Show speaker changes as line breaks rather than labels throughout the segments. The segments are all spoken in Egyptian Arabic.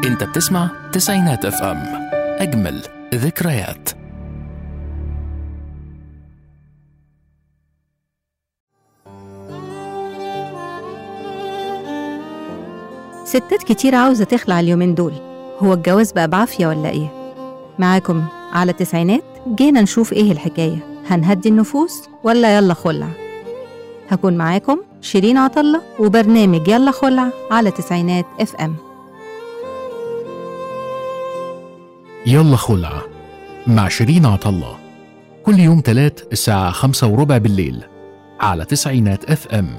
انت بتسمع تسعينات اف ام اجمل ذكريات
ستات كتير عاوزة تخلع اليومين دول هو الجواز بقى بعافية ولا إيه؟ معاكم على التسعينات جينا نشوف إيه الحكاية هنهدي النفوس ولا يلا خلع هكون معاكم شيرين عطلة وبرنامج يلا خلع على تسعينات اف ام
يلا خلع مع شيرين عطلة كل يوم تلات الساعة خمسة وربع بالليل على تسعينات اف ام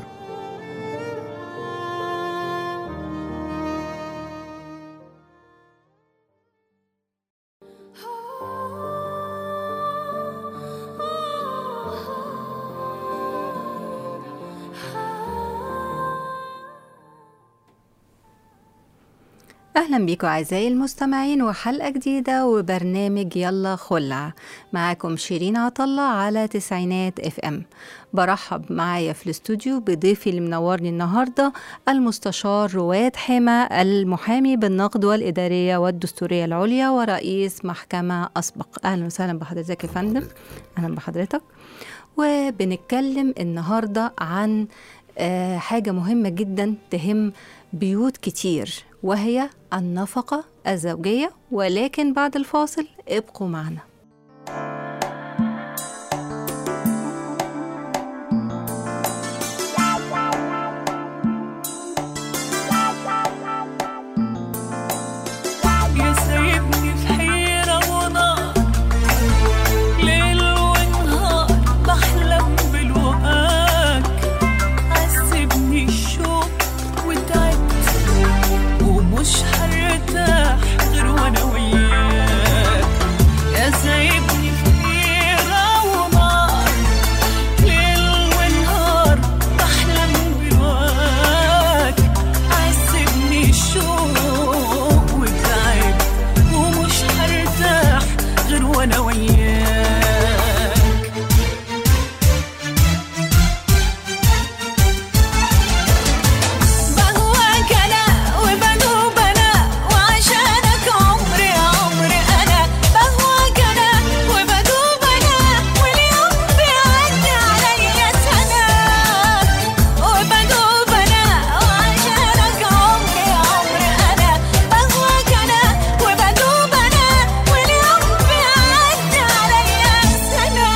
أهلا بيكم أعزائي المستمعين وحلقة جديدة وبرنامج يلا خلع معاكم شيرين عطلة على تسعينات اف ام برحب معايا في الاستوديو بضيفي اللي منورني النهاردة المستشار رواد حما المحامي بالنقد والإدارية والدستورية العليا ورئيس محكمة أسبق أهلا وسهلا بحضرتك يا فندم أهلا بحضرتك وبنتكلم النهاردة عن آه، حاجة مهمة جدا تهم بيوت كتير وهي النفقة الزوجية ولكن بعد الفاصل ابقوا معنا
يا سايبني في حيرة ونار ليل ونهار بحلم بالوقاك عذبني الشوق وتعبت ومش هرتاح غير وانا وياك يا سايبني في حيرة ونار ليل ونهار بحلم بالوقاك عذبني الشوق وتعبت ومش هرتاح غير وانا وياك بهواك انا وبدوب انا وعشانك عمري عمري انا بهواك انا وبدوب انا واليوم بيعدي عليا سنه وبدوب انا وعشانك عمري عمري انا بهواك انا وبدوب انا واليوم بيعدي عليا سنه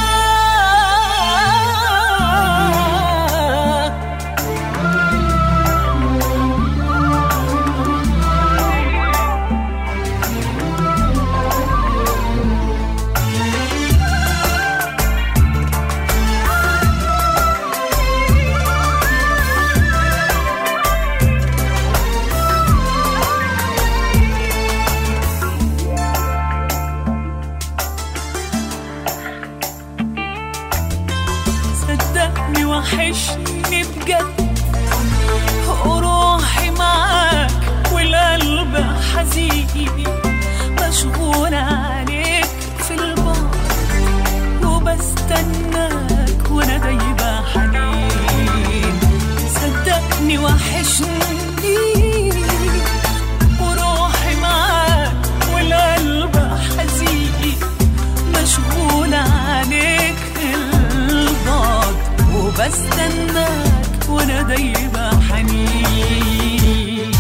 صدقني وحشني بجد وروحي معاك والقلب حزين مشغولة عليك في البار وبستناك وانا دايبة حنين صدقني وحشني وروحي معاك والقلب حزين مشغولة عليك في البعد وبستناك وانا دايبة حنين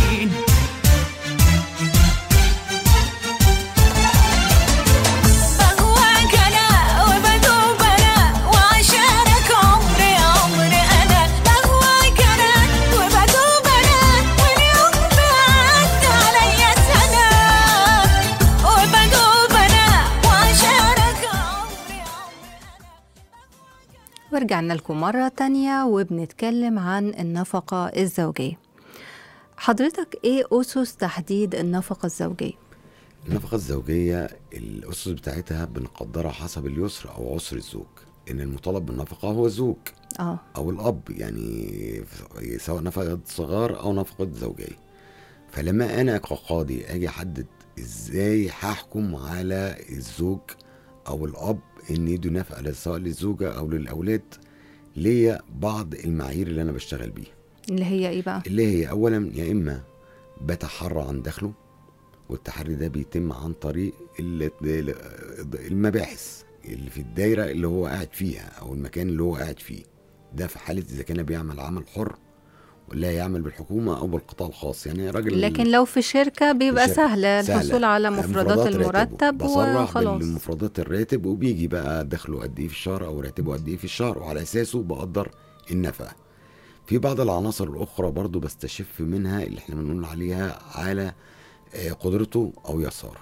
بهواك انا وبدوب انا وعشانك عمري عمري انا بهواك انا وبدوب انا واليوم بيعدي عليا سنه وبدوب انا وعشانك عمري عمري
ورجعنا لكم مرة تانية وبنتكلم عن النفقة الزوجية حضرتك ايه أسس تحديد النفقة الزوجية؟
النفقة الزوجية الأسس بتاعتها بنقدرها حسب اليسر أو عسر الزوج إن المطالب بالنفقة هو الزوج
اه
أو الأب يعني سواء نفقة صغار أو نفقة زوجية فلما أنا كقاضي أجي أحدد إزاي هحكم على الزوج أو الأب إن يدوا نفقة سواء للزوجة أو للأولاد ليا بعض المعايير اللي أنا بشتغل بيها
اللي هي ايه بقى؟
اللي هي أولا يا إما بتحرى عن دخله والتحري ده بيتم عن طريق ال- ال- المباحث اللي في الدايره اللي هو قاعد فيها او المكان اللي هو قاعد فيه ده في حاله اذا كان بيعمل عمل حر ولا يعمل بالحكومه او بالقطاع الخاص يعني راجل
لكن لو في شركة بيبقى
في شركة.
سهل الحصول
سهلة.
على مفردات
راتبه.
المرتب
بصرح
وخلاص
بالمفردات الراتب وبيجي بقى دخله قد ايه في الشهر او راتبه قد ايه في الشهر وعلى اساسه بقدر النفقه في بعض العناصر الاخرى برضو بستشف منها اللي احنا بنقول عليها على آه، قدرته او يساره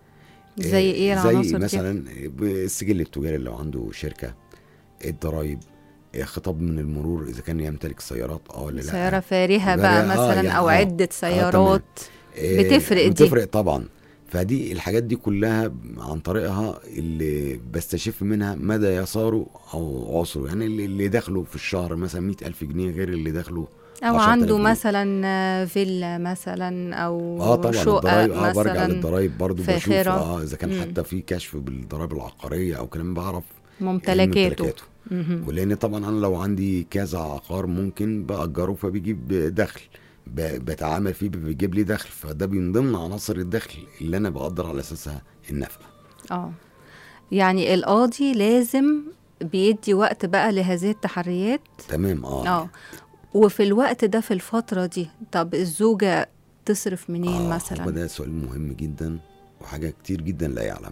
زي ايه العناصر
زي
دي؟
مثلا السجل التجاري لو عنده شركه الضرايب آه، خطاب من المرور اذا كان يمتلك سيارات اه ولا لا
سيارة فارهة بقى
فارهة، آه،
مثلا
يعني
او
آه.
عدة سيارات
آه،
بتفرق دي.
بتفرق طبعا فدي الحاجات دي كلها عن طريقها اللي بستشف منها مدى يساره او عسره يعني اللي اللي دخله في الشهر مثلا مئة ألف جنيه غير اللي دخله
او
10,000
عنده
جنيه.
مثلا آه، فيلا مثلا او
اه طبعا
شقق
الضرايب اه برجع
مثلا
للضرايب برضو بشوف
فاخرة.
اه اذا كان
مم.
حتى في كشف بالضرائب العقاريه او كلام بعرف
ممتلكاته مهم.
ولان طبعا انا لو عندي كذا عقار ممكن باجره فبيجيب دخل ب- بتعامل فيه بيجيب لي دخل فده من ضمن عناصر الدخل اللي انا بقدر على اساسها النفقه
اه يعني القاضي لازم بيدي وقت بقى لهذه التحريات
تمام اه
اه وفي الوقت ده في الفترة دي طب الزوجة تصرف منين
آه، هو
مثلا
ده سؤال مهم جدا وحاجه كتير جدا لا يعلم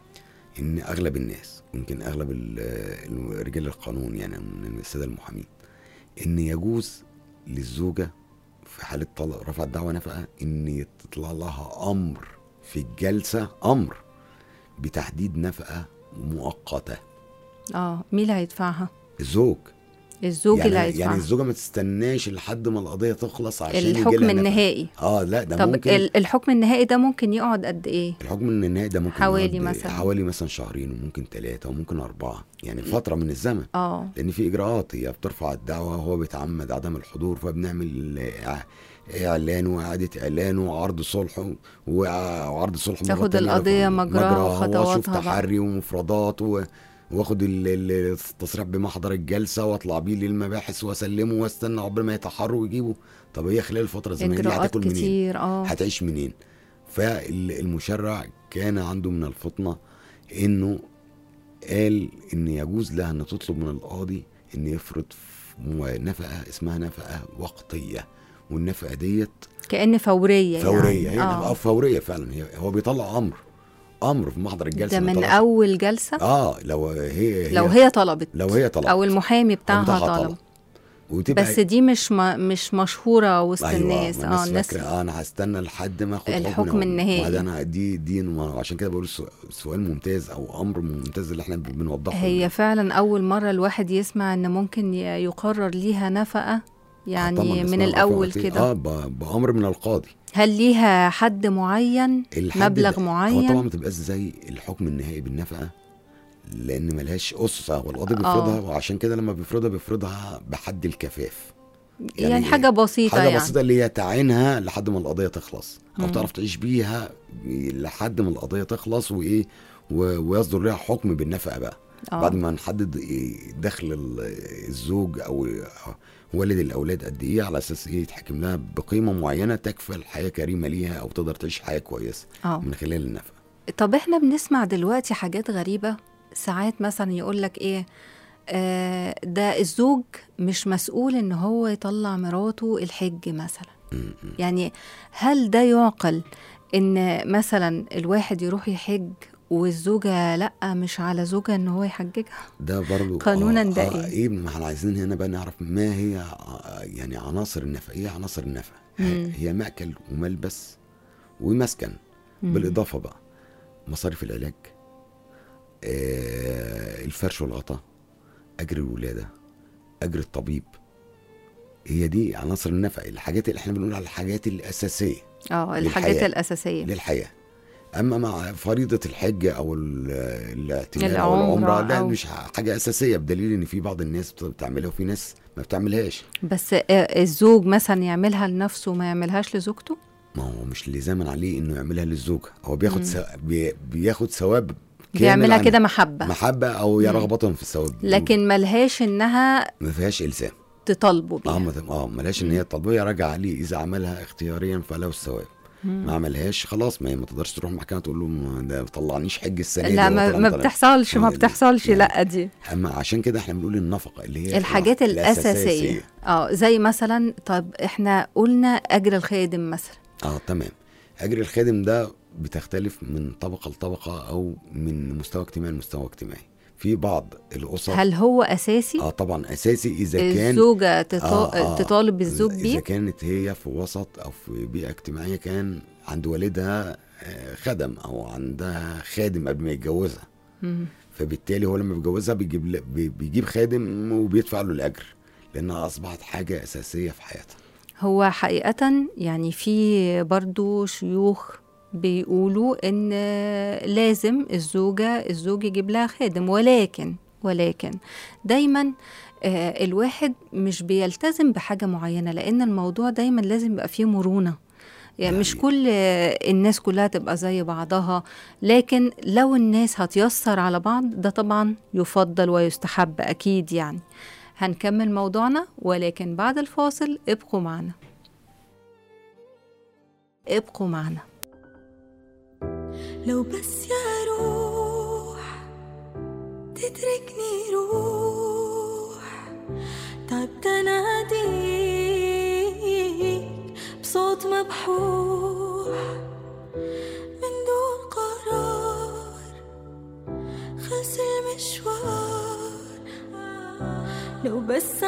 ان اغلب الناس يمكن اغلب ال- ال- رجال القانون يعني من الساده المحامين ان يجوز للزوجه في حاله طلاق رفع الدعوى نفقه ان يطلع لها امر في الجلسه امر بتحديد نفقه مؤقته
اه مين اللي هيدفعها
الزوج
الزوج
يعني
اللي
يعني
هيدفعها
الزوجه ما تستناش لحد ما القضيه تخلص عشان يجي
الحكم
لها نفقة.
النهائي
اه لا ده
طب
ممكن
ال- الحكم النهائي ده ممكن يقعد قد ايه
الحكم من النهائي ده ممكن
حوالي
يقعد
مثلا.
حوالي مثلا شهرين وممكن ثلاثة وممكن أربعة يعني فترة من الزمن
اه
لأن في إجراءات هي بترفع الدعوة وهو بيتعمد عدم الحضور فبنعمل إع- إعلان وإعادة إعلان وعرض صلح و- وعرض صلح مرة
تاخد
تانية
القضية
رفع-
مجراها وخطواتها
وأشوف
بقى.
تحري ومفردات و... واخد ال- ال- التصريح بمحضر الجلسه واطلع بيه للمباحث واسلمه واستنى عقبال ما يتحروا ويجيبوا طب هي خلال الفتره الزمنيه دي
اجراءات
هتاكل منين؟
كتير اه
هتعيش منين فالمشرع كان عنده من الفطنة انه قال ان يجوز لها ان تطلب من القاضي ان يفرض مو- نفقة اسمها نفقة وقتية والنفقة ديت
كأن فورية
فورية
يعني.
هي
آه.
نفقة فورية فعلا هي هو بيطلع امر امر في محضر الجلسة
ده
ما
من
يطلعش-
أول جلسة
اه لو هي, هي
لو هي طلبت
لو هي طلبت
أو المحامي بتاعها
بتاعها
طلب
طلب. وتبقى
بس دي مش ما مش مشهورة وسط
أيوة
الناس
ما
اه
الناس
الناس
فاكرة آه انا هستنى لحد ما اخد
الحكم
حكم
النهائي.
ما ده انا دي دي عشان كده بقول سو- سؤال ممتاز او امر ممتاز اللي احنا بنوضحه
هي فعلا أول مرة الواحد يسمع إن ممكن ي- يقرر ليها نفقة
آه
يعني
طبعاً
من
اسمها
الأول
رفع
كده
اه ب- بامر من القاضي
هل ليها حد معين
الحد
مبلغ
ده- هو
معين
طبعا ما تبقاش زي الحكم النهائي بالنفقه لان ملهاش اسس والقاضي
آه.
بيفرضها وعشان كده لما بيفرضها بيفرضها بحد الكفاف
يعني, يعني حاجة بسيطة
حاجه
يعني
بسيطه اللي هي تعينها لحد ما القضيه تخلص او
مم.
تعرف تعيش بيها لحد ما القضيه تخلص وايه و- ويصدر لها حكم بالنفقه بقى
آه.
بعد ما نحدد إيه دخل ال- الزوج او والد الاولاد قد ايه على اساس ايه يتحكم لها بقيمه معينه تكفل الحياه كريمه ليها او تقدر تعيش حياه كويسه
اه
من خلال النفقه
طب احنا بنسمع دلوقتي حاجات غريبة ساعات مثلا يقول لك ايه آه ده الزوج مش مسؤول ان هو يطلع مراته الحج مثلا
م- م.
يعني هل ده يعقل ان مثلا الواحد يروح يحج والزوجة لا مش على زوجها ان هو يحججها
ده برضو
قانوناً
آه
ده
آه
إيه؟
ايه ما احنا عايزين هنا بقى نعرف ما هي ع- يعني عناصر النفقه ايه عناصر النفقه
مم.
هي مأكل وملبس ومسكن
مم.
بالاضافه بقى مصاريف العلاج آه الفرش والغطاء اجر الولاده اجر الطبيب هي دي عناصر النفقه الحاجات اللي احنا بنقول على الحاجات الاساسيه
اه الحاجات
للحياة.
الأساسية
للحياه اما مع فريضه الحج او ال- الاعتمار او
العمرة
العمره لا
أو-
مش حاجه اساسيه بدليل ان في بعض الناس بتعملها وفي ناس ما بتعملهاش
بس آه، الزوج مثلا يعملها لنفسه وما يعملهاش لزوجته
ما هو مش لزاما عليه انه يعملها للزوجه هو بياخد
مم.
سو... بي... بياخد ثواب كامل
بيعملها
عن
كده محبة
محبه او يا
مم.
رغبه في الثواب
لكن ملهاش انها
ما فيهاش الزام
تطالبه
اه
بيها
ما اه ملاش ان هي التطبيق راجع عليه اذا عملها اختياريا فله الثواب ما عملهاش خلاص ما هي ما تقدرش تروح المحكمه تقول له ما ده ما طلعنيش حج السنه دي
لا
ولا
ما,
طلع-
ما
طلع.
بتحصلش ما
يعني-
بتحصلش
يعني
لا دي
اما عشان كده احنا بنقول النفقه اللي هي
الحاجات
الأساسية.
الأساسية اه زي مثلا طب احنا قلنا أجر الخادم مثلا
اه تمام اجر الخادم ده بتختلف من طبقه لطبقه او من مستوى اجتماعي لمستوى اجتماعي في بعض الاسر
هل هو أساسي
اه طبعا اساسي اذا كان
الزوجة تطا...
آه، آه.
تطالب الزوج
اذا
بيه
كانت هي في وسط او في بيئه اجتماعيه كان عند والدها آه، خدم او عندها خادم قبل ما يتجوزها
مم.
فبالتالي هو لما بيتجوزها بيجيب ل- بي- بيجيب خادم وبيدفع له الاجر لانها اصبحت حاجه اساسيه في حياتها
هو حقيقة يعني في برضو شيوخ بيقولوا ان لازم الزوجة الزوج يجيب لها خادم ولكن ولكن دايما آه، الواحد مش بيلتزم بحاجة معينة لأن الموضوع دايما لازم يبقى فيه مرونة يعني مش
يعني-
كل آه، الناس كلها تبقى زي بعضها لكن لو الناس هتيسر على بعض ده طبعا يفضل ويستحب أكيد يعني هنكمل موضوعنا ولكن بعد الفاصل ابقوا معنا ابقوا معنا
لو بس يا روح تتركني روح تعبت اناديك بصوت مبحوح من دون قرار خلص المشوار لو بس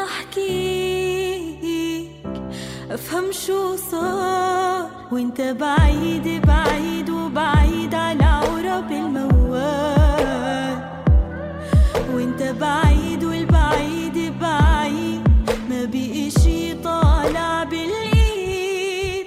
احكيك افهم شو صار وانت بعيد بعيد وبعيد على عرب الموال وانت بعيد والبعيد بعيد ما بقي شي طالع بالايد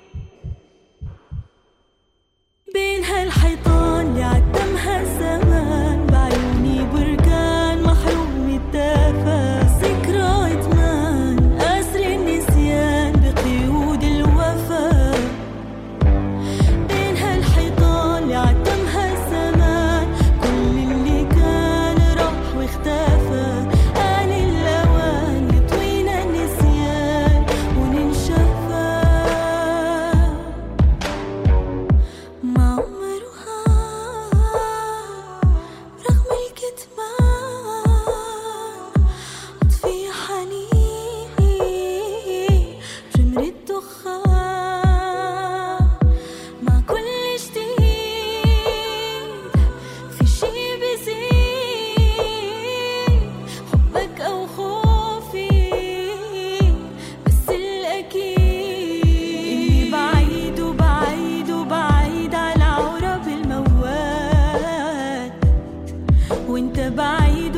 بين هالحيطان اللي عتمها الزمان بعيوني بركان محروم الدفا ذكرى ادمان اسر النسيان بقيود الوفا بين هالحيطان اللي عتمها الزمان كل اللي كان راح واختفى آن الأوان يطوينا النسيان وننشفى ما عمرها رغم الكتمان أطفي حنيني بجمر الدخان مع كل جديد في شي بزيد حبك أو خوفي بس الأكيد إني بعيد وبعيد وبعيد على عرب الموال وانت بعيد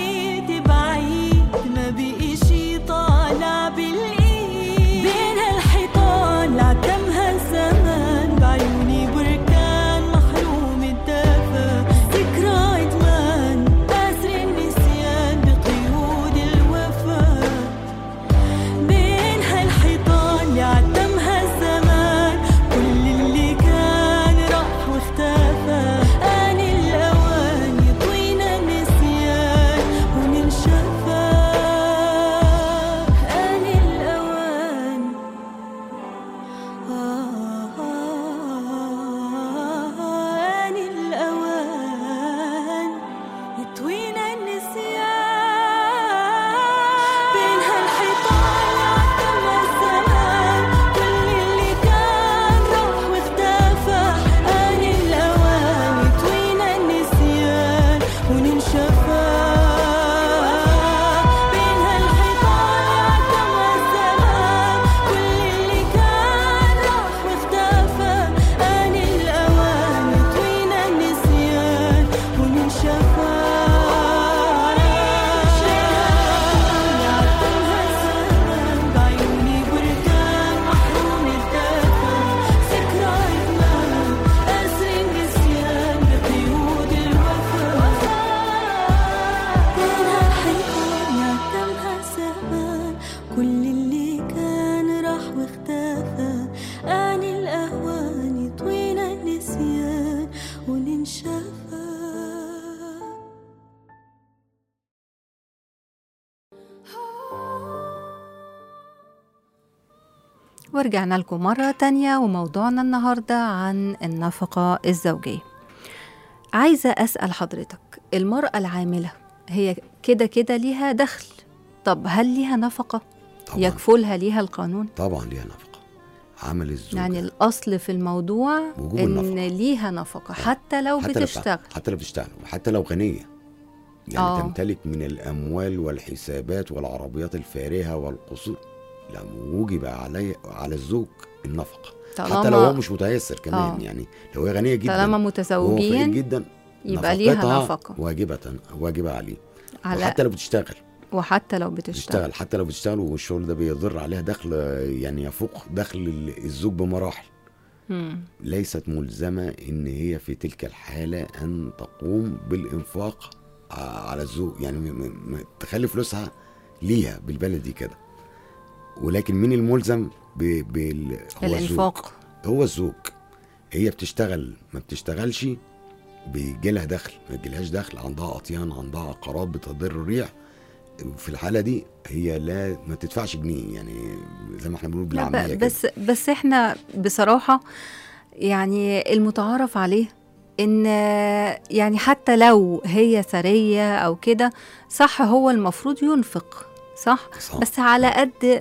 والبعيد بعيد ما بقي شي طالع بالايد بين هالحيطان
ورجعنا لكم مرة تانية وموضوعنا النهاردة عن النفقة الزوجية عايزة أسأل حضرتك المرأة العاملة هي كده كده ليها دخل طب هل ليها نفقة
طبعا
يكفلها ليها القانون
طبعا ليها نفقه عمل الزوج
يعني الأصل في الموضوع
وجوب
إن
النفقة.
ليها نفقة حتى لو
حتى لو
بتشتغل
بتشتغل حتى لو بتشتغل وحتى لو غنيه يعني
آه.
تمتلك من الاموال والحسابات والعربيات الفارهه والقصور لا وجب علي على الزوج النفقه حتى لو هو مش متيسر كمان
آه.
يعني لو هي غنيه جدا
طالما
وهو فقير
متزوجين
جدا
يبقى ليها
نفقتها
نفقة
واجبة واجبة عليه
على
حتى لو بتشتغل
وحتى لو بتشتغل
بتشتغل حتى لو بتشتغل والشغل ده بيضر عليها دخل يعني يفوق دخل ال- الزوج بمراحل
مم.
ليست ملزمة إن هي في تلك الحالة أن تقوم بالإنفاق ع- على الزوج يعني م- م- م- تخلي فلوسها ليها بالبلدي كده ولكن مين الملزم ب- بال هو الزوج
الإنفاق
هو الزوج هي بتشتغل ما بتشتغلش بيجي لها دخل ما بيجيلهاش دخل عندها اطيان عندها عقارات بتضر الريع في الحاله دي هي لا ما تدفعش جنيه يعني زي ما احنا بنقول
لا
بالعاميه
ب-
كده.
بس بس احنا بصراحة يعني المتعارف عليه ان يعني حتى لو هي ثرية او كده صح هو المفروض ينفق صح
صح.
بس على قد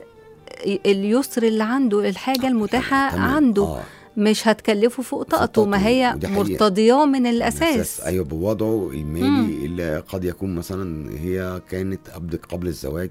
اليسر اللي عنده الحاجة المتاحة
تمام.
عنده
آه.
مش هتكلفه فوق طاقته
طاقته،
ما هي
ودي حقيقة.
مرتضياه من
من
الاساس
ايوه بوضعه المالي
مم.
اللي قد يكون مثلا هي كانت قبل قبل الزواج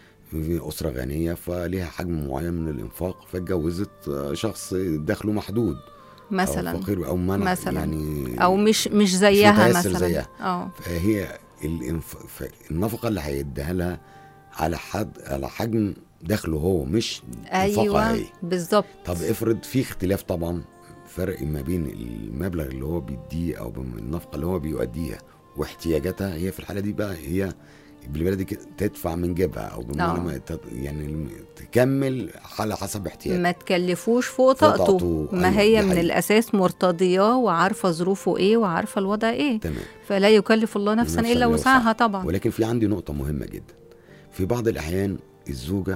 في اسره غنيه فليها حجم معين من الانفاق فاتجوزت شخص دخله محدود
مثلا
او فقير او منع
مثلا.
يعني
او مش مش زيها
متيسر
مثلا
زيها.
اه
فهي الانف... ف- النفقه اللي هيديها لها على حد على حجم دخله هو مش انفاقها
ايوه
هي
بالظبط
طب افرض في اختلاف طبعا فرق ما بين المبلغ اللي هو بيديه او بم- النفقه اللي هو بيؤديها واحتياجاتها هي في الحاله دي بقى هي بالبلدي كده تدفع من جيبها او بمعنى
آه.
ما تت- يعني الم- تكمل على حسب احتياجها
ما تكلفوش فوق
فوق
طاقته
طاقته،
ما
أيوة،
هي
دي
من
حقيقة.
الاساس مرتضياه وعارفه ظروفه ايه وعارفه الوضع ايه
تمام
فلا يكلف الله نفسا
نفساً
الا
إلا
وسعها
وسعها.
طبعا
ولكن في عندي نقطة مهمة جدا في بعض الأحيان الزوجة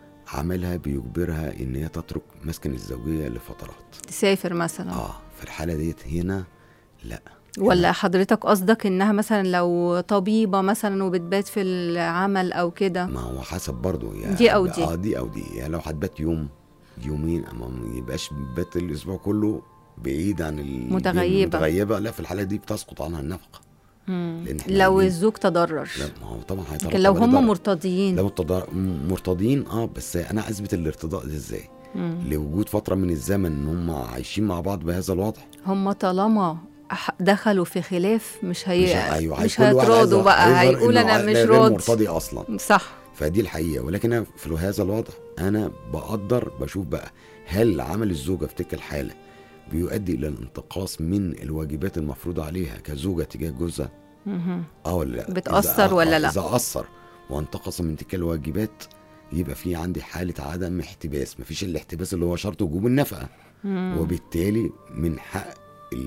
عملها بيجبرها إن هي تترك مسكن الزوجية لفترات
تسافر مثلا
آه في الحالة ديت هنا لا
ولا حضرتك قصدك انها مثلا لو طبيبه مثلا وبتبات في العمل او كده
ما هو حسب برضه يعني
دي أو دي.
اه دي او دي يعني لو هتبات يوم يومين اما ما يبقاش بات الاسبوع كله بعيد عن ال-
متغيبة.
متغيبة لا في الحالة دي بتسقط عنها النفقة
مم.
لأن إحنا
لو
دي-
الزوج تضرر
لا ما هو طبعا هيترتب
لكن لو
عليه
هم
ضرر.
مرتضيين
لو التضا- م- مرتضين اه بس انا اثبت الارتضاء ده ازاي
مم.
لوجود فتره من الزمن ان هم عايشين مع بعض بهذا الوضع
هم طالما أح- دخلوا في خلاف مش هي
مش ايوه
مش
كل واحد
هيتراضوا
عايز-
بقى
هيظهر
هيقول
إنه
انا مش
غير
راضي
مرتضي اصلا
صح
فدي الحقيقه ولكن أنا في هذا الوضع انا بقدر بشوف بقى هل عمل الزوجه في تلك الحاله بيؤدي الى الانتقاص من الواجبات المفروضه عليها كزوجه تجاه جوزها
مهم.
اه ولا لا
بتأثر
إذا-
ولا
آه،
لا؟
اذا اثر وانتقص من تلك الواجبات يبقى في عندي حاله عدم احتباس مفيش الاحتباس اللي هو شرط وجوب النفقه
مم.
وبالتالي من حق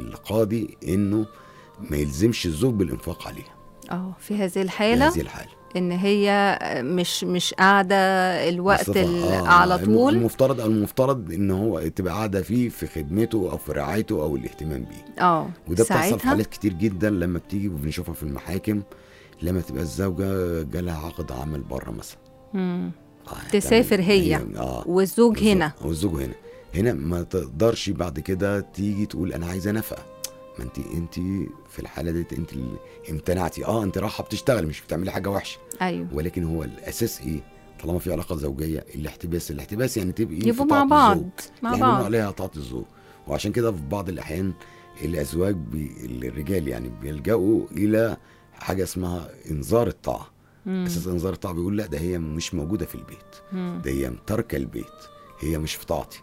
القاضي انه ما يلزمش الزوج بالانفاق عليها
اه في هذه
في
الحاله
هذه الحاله
ان هي مش مش قاعده الوقت
بصفة-
ال-
آه،
على
الم-
طول
المفترض او المفترض ان هو تبقى قاعده فيه في خدمته او في رعايته او الاهتمام بيه
اه
وده بتحصل في
ساعتها
حالات كتير جدا لما بتيجي وبنشوفها في المحاكم لما تبقى الزوجه جالها عقد عمل بره مثلا
مم.
آه،
تسافر
يعني
هي
اه
والزوج
بالظبط.
هنا
والزوج هنا هنا ما تقدرش بعد كده تيجي تقول انا عايزه نفقه ما انت انت في الحاله دي انت اللي امتنعتي اه انت رايحه بتشتغل مش بتعملي حاجه وحشه
ايوه
ولكن هو الاساس ايه طالما في علاقه زوجيه الاحتباس الاحتباس يعني تبقي في
يبقوا مع
طاعة
بعض
الزوج.
مع
يعني بنقول
بعض
عليها طاعه الزوج وعشان كده في بعض الاحيان الازواج بي... الرجال يعني بيلجأوا الى حاجه اسمها انذار الطاعه
مم.
اساس انذار الطاعه بيقول لا ده هي مش موجوده في البيت
مم.
ده هي ترك البيت هي مش في طاعتي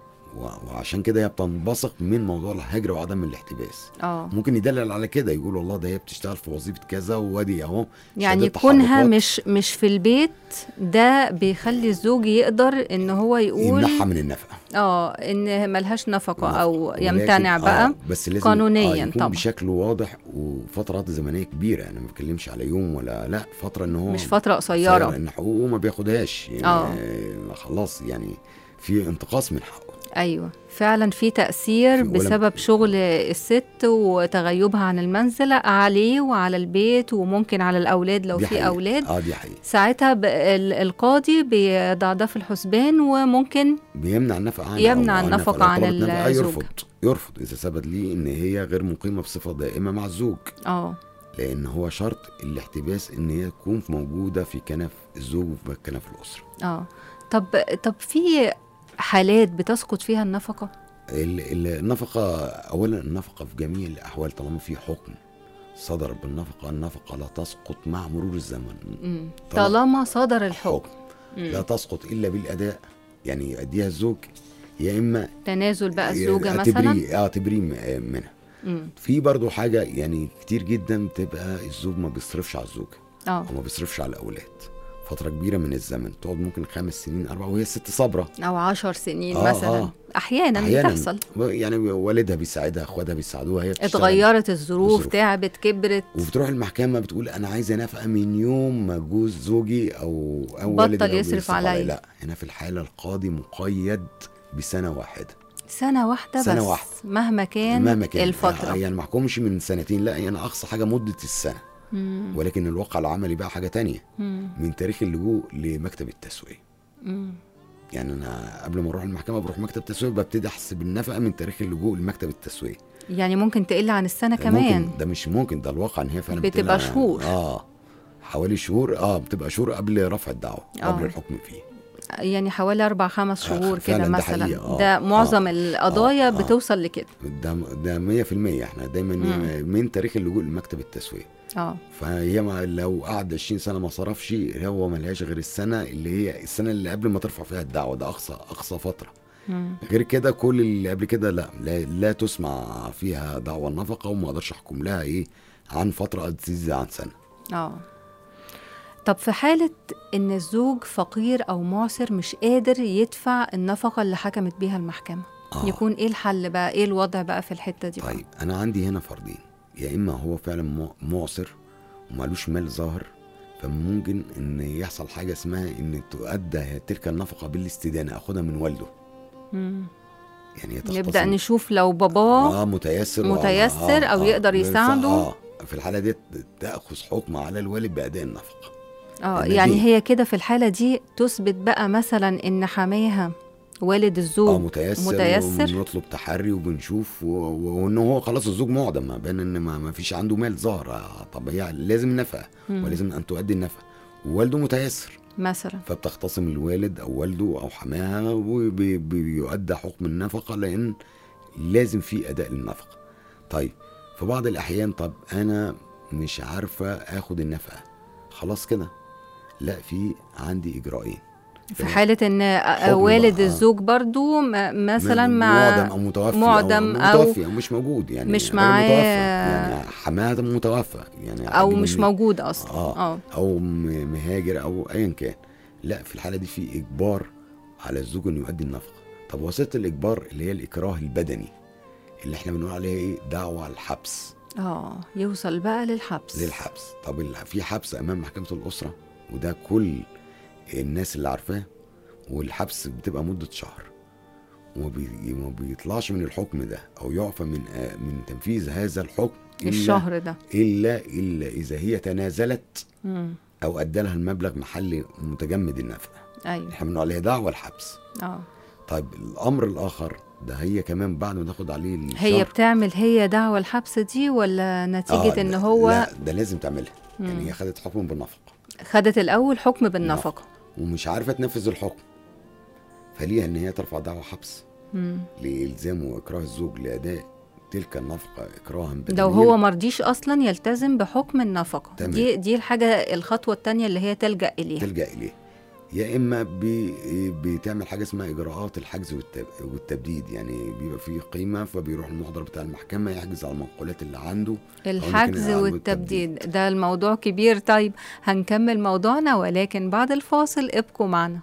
و- وعشان كده هي بتنبثق من موضوع الهجر وعدم الاحتباس
اه
ممكن يدلل على كده يقول والله ده هي بتشتغل في وظيفه كذا وادي اهو
يعني
شهادات
كونها
تحركات
مش مش في البيت ده بيخلي الزوج يقدر ان هو يقول
يمنعها من النفقه
اه ان ملهاش نفقه او
ولكن-
يمتنع بقى
آه بس لازم
قانونياً
آه يكون
طبعاً.
بشكل واضح وفترات زمنيه كبيره انا ما بتكلمش على يوم ولا لا فتره ان هو
مش فتره قصيره
ان حقوقه ما بياخدهاش يعني
آه.
آه. خلاص يعني في انتقاص من حقه
ايوه فعلا في تأثير
في- ولا-
بسبب شغل الست وتغيبها عن المنزل عليه وعلى البيت وممكن على الأولاد لو
دي
في
حقيقة.
أولاد
اه دي حقيقة
ساعتها ب- ال- القاضي بيضع ده في الحسبان وممكن
بيمنع النفقة عن
يمنع
أو
النفقة
لو
عن
طلبت نفقة
الزوجة.
يرفض يرفض إذا ثبت ليه إن هي غير مقيمة بصفة دائمة مع الزوج
اه
لأن هو شرط الاحتباس إن هي تكون موجودة في كنف الزوج وفي كنف الأسرة
اه طب طب في حالات بتسقط فيها النفقة
ال- ال- النفقة أولا النفقة في جميع الأحوال طالما في حكم صدر بالنفقة النفقة لا تسقط مع مرور الزمن
مم.
طالما-
طالما صدر الحكم
لا تسقط إلا بالأداء يعني يؤديها الزوج يا إما
تنازل بقى الزوجة
آه،
مثلا
تبريه اه تبريه م- آه، منها
مم.
في برضو حاجة يعني كتير جدا بتبقى الزوج ما بيصرفش على الزوجة
اه
أو ما بيصرفش على الأولاد فترة كبيرة من الزمن تقعد ممكن خمس سنين أربعة وهي الست صابرة
او عشر سنين
آه،
مثلا
آه.
احيانا,
أحيانا
بتحصل
يعني والدها بيساعدها اخواتها بيساعدوها هي بتشتغل.
اتغيرت الظروف
الظروف.
تعبت كبرت
وبتروح المحكمة بتقول أنا عايزة نفقة من يوم ما جوز زوجي أو أو والدي
بطل
أو
يصرف
بيصرف
عليا.
لا هنا في الحالة القاضي مقيد بسنة واحدة
سنة واحدة
سنة
بس
واحدة.
مهما كان,
مهما كان
الفترة
يعني ما حكمش من سنتين لا يعني أقصى حاجة مدة السنة
مم.
ولكن الواقع العملي بقى حاجة تانية
مم.
من تاريخ اللجوء لمكتب التسوية
مم.
يعني أنا قبل ما أروح المحكمة بروح مكتب التسوية ببتدي أحسب النفقة من تاريخ اللجوء لمكتب التسوية
يعني ممكن تقل عن السنة كمان
ممكن ده مش ممكن ده الواقع ان هي فعلا
بتبقى
بتبقى-
شهور.
اه حوالي شهور اه بتبقى شهور قبل رفع الدعوه
آه.
قبل الحكم فيه
يعني حوالي أربع خمس
آه،
شهور
فعلاً
كده
ده
مثلا
حقيقة، آه،
ده معظم
آه،
القضايا
آه، آه.
بتوصل لكده
ده ده 100% احنا دايما
مم.
من تاريخ اللجوء لمكتب التسويه
اه
فهي ما لو قعد 20 سنه ما صرفش هو ما لهاش غير السنه اللي هي السنه اللي قبل ما ترفع فيها الدعوه ده اقصى اقصى فتره
مم.
غير كده كل اللي قبل كده لا لا, لا تسمع فيها دعوى النفقه وما اقدرش احكم لها ايه عن فتره تزيد عن سنه
اه طب في حالة إن الزوج فقير أو معسر مش قادر يدفع النفقة اللي حكمت بيها المحكمة
آه.
يكون إيه الحل بقى إيه الوضع بقى في الحتة دي بقى؟
طيب انا عندي هنا فرضين يا اما هو فعلا مع- معسر ومالوش مال ظاهر فممكن ان يحصل حاجه اسمها ان تؤدى تلك النفقه بالاستدانه اخدها من والده
مم.
يعني تختصم
نبدأ نشوف لو باباه
اه متيسر
متيسر أو يقدر
بالف-
يساعده.
اه في الحاله دي تاخذ حكم على الوالد باداء النفقه
اه
لأن
يعني
دي-
هي كده في الحالة دي تثبت بقى مثلا إن حماها والد
اه
الزوج
متيسر
متيسر
وبنطلب تحري وبنشوف و- و- وان هو خلاص الزوج معدم ما بين ان ما ما فيش عنده مال ظاهر آه، طب هي لازم نفقه
مم.
ولازم ان تؤدي النفقه ووالده متيسر
مثلا
فبتختصم الوالد او والده او حماها وبيؤدى حكم النفقه لان لازم في اداء للنفقه طيب في بعض الاحيان طب انا مش عارفه اخد النفقه خلاص كده لا في عندي اجراءين
في حالة إن
حكم
والد
بقى.
الزوج برضو م- مثلا
م-
مع
معدم او متوفي
معدم
او
أو-
متوفي او مش موجود يعني
مش
غير
معاه-
متوفى يعني حماها متوفى يعني
أو
عادي
مش
من-
موجود أصلا
اه
اه
او م- مهاجر او ايا كان لا في الحاله دي في اجبار على الزوج انه يؤدي النفقه طب وسيله الاجبار اللي هي الاكراه البدني اللي احنا بنقول عليها ايه دعوه الحبس
اه يوصل بقى للحبس
للحبس طب ال- في حبس امام محكمه الاسره وده كل الناس اللي عارفاه والحبس بتبقى مده شهر وما بي- وما بيطلعش من الحكم ده او يعفى من آه، من تنفيذ هذا الحكم إلا
الشهر ده
الا الا اذا هي تنازلت
مم.
او ادى لها المبلغ محلي متجمد النفقه
أيوه
احنا بنقول عليها دعوه الحبس
اه
طيب الامر الاخر ده هي كمان بعد ما تاخد عليه الشهر
هي بتعمل هي دعوة الحبس دي ولا نتيجة
آه
إن
لا-
هو
لا ده لازم تعملها
مم.
يعني هي خدت حكم بالنفقه
خدت الأول حكم بالنفقة
ومش عارفه تنفذ الحكم فليها ان هي ترفع دعوه حبس
مم.
لالزام واكراه الزوج لاداء تلك النفقه اكراها بدنيا
لو هو مرضيش أصلا يلتزم بحكم النفقة
تمام.
دي دي الحاجة الخطوة التانية اللي هي تلجأ إليها
تلجا اليه يا اما بي بتعمل حاجه اسمها اجراءات الحجز والتب- والتبديد يعني بيبقى فيه قيمه فبيروح المحضر بتاع المحكمه يحجز على المنقولات اللي عنده
الحجز
الإعادة
والتبديد ده الموضوع كبير طيب هنكمل موضوعنا ولكن بعد الفاصل ابقوا معنا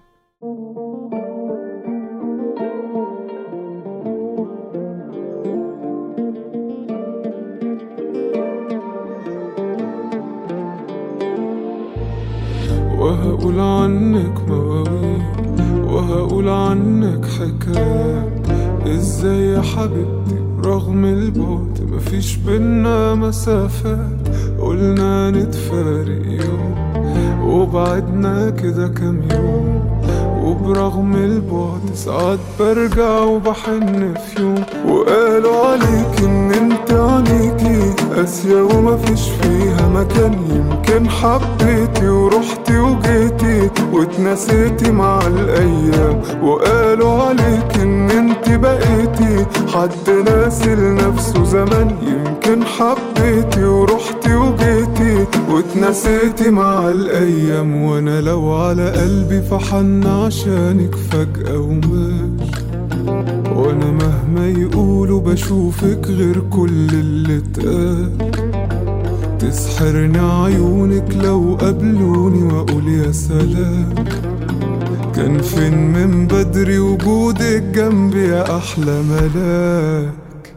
وهقول عنك مواويل وهقول عنك حكايات ازاي يا حبيبتي رغم البعد مفيش بينا مسافات قلنا نتفارق يوم وبعدنا كده كام يوم وبرغم البعد ساعات برجع وبحن في يوم وقالوا عليك ان انت عينيكي قاسية ومفيش فيها مكان يمكن حبيتي ورحتي وجيتي واتنسيتي مع الايام وقالوا عليك ان انت بقيتي حد ناسي لنفسه زمان يمكن حبيتي ورحتي وجيتي واتنسيتي مع الايام وانا لو على قلبي فحن عشانك فجأة وماشي وانا مهما يقولوا بشوفك غير كل اللي اتقال تسحرني عيونك لو قابلوني واقول يا سلام كان فين من بدري وجودك جنبي يا احلى ملاك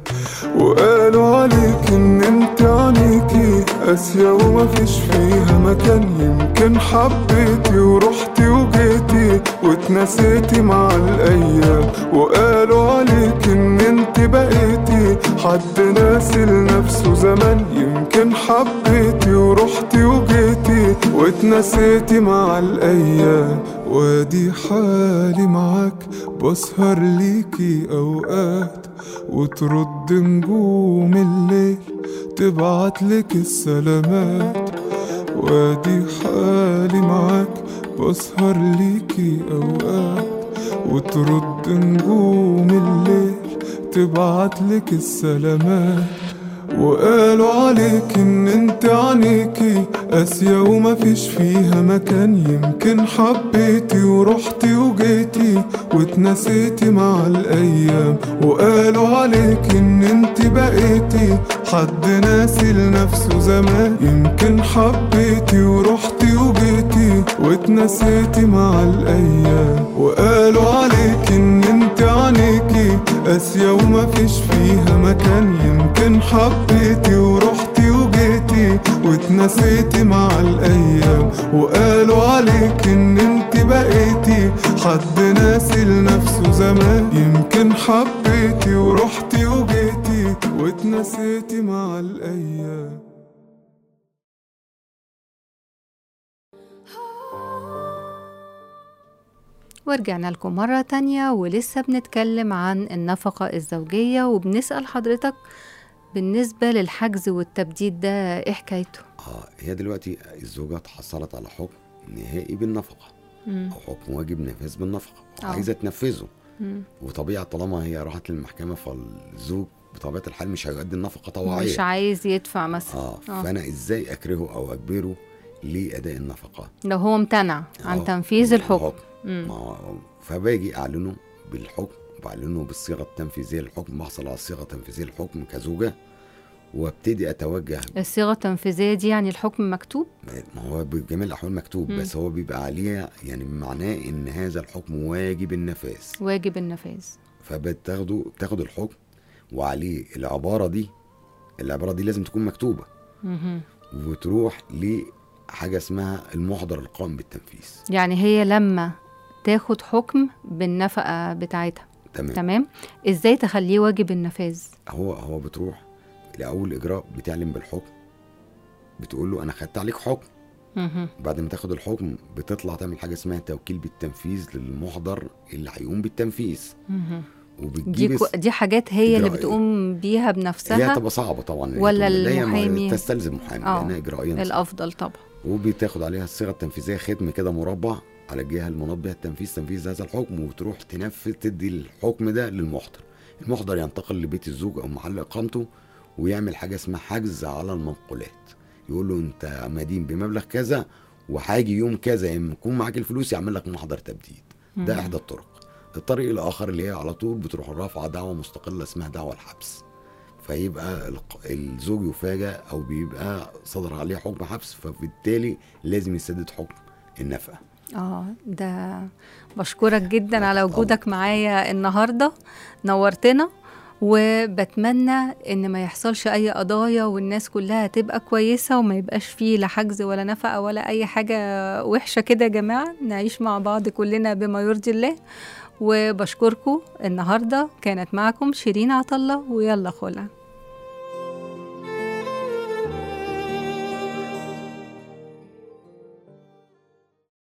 وقالوا عليك ان انت عينيكي قاسية ومفيش فيها مكان يمكن حبيتي ورحتي وجيتي واتنسيتي مع الايام وقالوا عليك ان انت بقيتي حد ناسي لنفسه زمان يمكن حبيتي ورحتي وجيتي واتنسيتي مع الايام وادي حالي معاك بسهر ليكي اوقات وترد نجوم الليل تبعتلك السلامات وادي حالي معاك بسهر ليكي اوقات وترد نجوم الليل تبعتلك السلامات وقالوا عليك ان انت عينيكي قاسية ومفيش فيها مكان يمكن حبيتي ورحتي وجيتي واتنسيتي مع الايام وقالوا عليك ان انت بقيتي حد ناسي لنفسه زمان يمكن حبيتي ورحتي وجيتي واتنسيتي مع الايام وقالوا عليك ان انت عينيكي قاسية ومفيش فيها مكان يمكن حبيتي ورحتي وجيتي واتنسيتي مع الايام وقالوا عليك ان انت بقيتي حد ناسي لنفسه زمان يمكن حبيتي ورحتي وجيتي واتنسيتي مع الايام
ورجعنا لكم مرة تانية ولسه بنتكلم عن النفقة الزوجية وبنسأل حضرتك بالنسبة للحجز والتبديد ده ايه حكايته؟
اه هي دلوقتي الزوجة تحصلت على حكم نهائي بالنفقة
مم.
أو حكم واجب نفاذ بالنفقة
آه.
وعايزة تنفذه
مم.
وطبيعة طالما هي راحت للمحكمة فالزوج بطبيعة الحال مش هيؤدي النفقة طوعية
مش عايز يدفع مثلا
اه
آه.
فأنا إزاي أكرهه أو أجبره لأداء النفقة
لو هو امتنع عن
آه،
تنفيذ الحكم
الحكم.
مم.
ما هو- فباجي أعلنه بالحكم وبعلنه بالصيغة التنفيذية للحكم بحصل على الصيغة التنفيذية للحكم كزوجة وابتدي أتوجه
الصيغة التنفيذية دي يعني الحكم مكتوب
ما هو بجميع الأحوال مكتوب
مم.
بس هو بيبقى عليه يعني معناه إن هذا الحكم واجب النفاذ
واجب النفاذ
فبتاخدوا بتاخد الحكم وعليه العبارة دي العبارة دي لازم تكون مكتوبة
مهم.
وتروح لحاجة اسمها المحضر القائم بالتنفيذ
يعني هي لما تاخد حكم بالنفقة بتاعتها
تمام
تمام ازاي تخليه واجب النفاذ
هو هو بتروح لأول إجراء بتعلن بالحكم بتقول له أنا خدت عليك حكم
مهم.
بعد ما تاخد الحكم بتطلع تعمل حاجة اسمها توكيل بالتنفيذ للمحضر اللي هيقوم بالتنفيذ
مهم. دي
وبتجيب
كو... دي حاجات هي اللي
إجرائية.
بتقوم بيها
هي
بنفسها
هتبقى صعبة طبعا
ولا
لا، هي ما-
المحامي؟
تستلزم محامي
آه.
لأنها إجرائيا صعبة.
الافضل طبعا
وبتاخد عليها الصيغه التنفيذيه ختم كده مربع على الجهه المناط بها التنفيذ تنفيذ هذا الحكم وتروح تنفذ تدي الحكم ده للمحضر المحضر ينتقل لبيت الزوج او محل اقامته ويعمل حاجه اسمها حجز على المنقولات يقول له انت مدين بمبلغ كذا وهاجي يوم كذا يا اما يكون معاك الفلوس يعمل لك محضر تبديد ده
مم.
احدى الطرق الطريق الاخر اللي هي على طول بتروح رافعه دعوه مستقله اسمها دعوه الحبس فيبقى الق- الزوج يفاجأ او بيبقى صدر عليه حكم حبس فبالتالي لازم يسدد حكم النفقه
اه ده بشكرك جدا
لا،
على
طبعا.
وجودك معايا النهارده نورتنا وبتمنى ان ما يحصلش اي قضايا والناس كلها تبقى كويسة وما يبقاش فيه لا حجز ولا نفقة ولا اي حاجة وحشة كده يا جماعة نعيش مع بعض كلنا بما يرضي الله وبشكركم النهاردة كانت معكم شيرين عطلة ويلا خلع